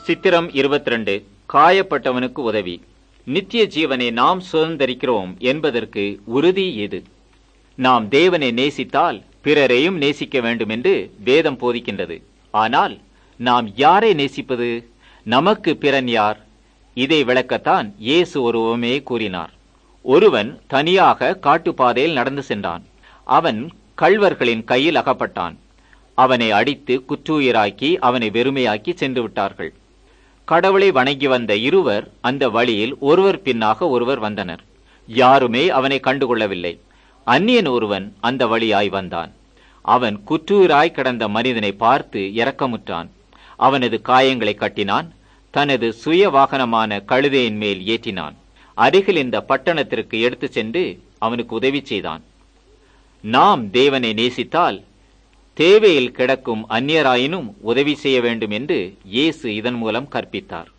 சித்திரம் 22 காயப்பட்டவனுக்கு உதவி நித்திய ஜீவனை நாம் சுதந்தரிக்கிறோம் என்பதற்கு உறுதி எது நாம் தேவனை நேசித்தால் பிறரையும் நேசிக்க வேண்டும் என்று வேதம் போதிக்கின்றது ஆனால் நாம் யாரை நேசிப்பது நமக்கு பிறன் யார் இதை விளக்கத்தான் இயேசு ஒரு உவமையை கூறினார் ஒருவன் தனியாக காட்டுப்பாதையில் நடந்து சென்றான் அவன் கள்வர்களின் கையில் அகப்பட்டான் அவனை அடித்து குற்றுயிராக்கி அவனை வெறுமையாக்கி சென்று விட்டார்கள் கடவுளை வணங்கி வந்த இருவர் அந்த வழியில் ஒருவர் பின்னாக ஒருவர் வந்தனர் யாருமே அவனை கண்டுகொள்ளவில்லை அந்நியன் ஒருவன் அந்த வழியாய் வந்தான் அவன் குற்றூராய் கிடந்த மனிதனை பார்த்து இரக்கமுற்றான் அவனது காயங்களை கட்டினான் தனது சுய வாகனமான கழுதையின் மேல் ஏற்றினான் அருகில் இந்த பட்டணத்திற்கு எடுத்துச் சென்று அவனுக்கு உதவி செய்தான் நாம் தேவனை நேசித்தால் தேவையில் கிடக்கும் அந்நியராயினும் உதவி செய்ய வேண்டும் என்று இயேசு இதன் மூலம் கற்பித்தார்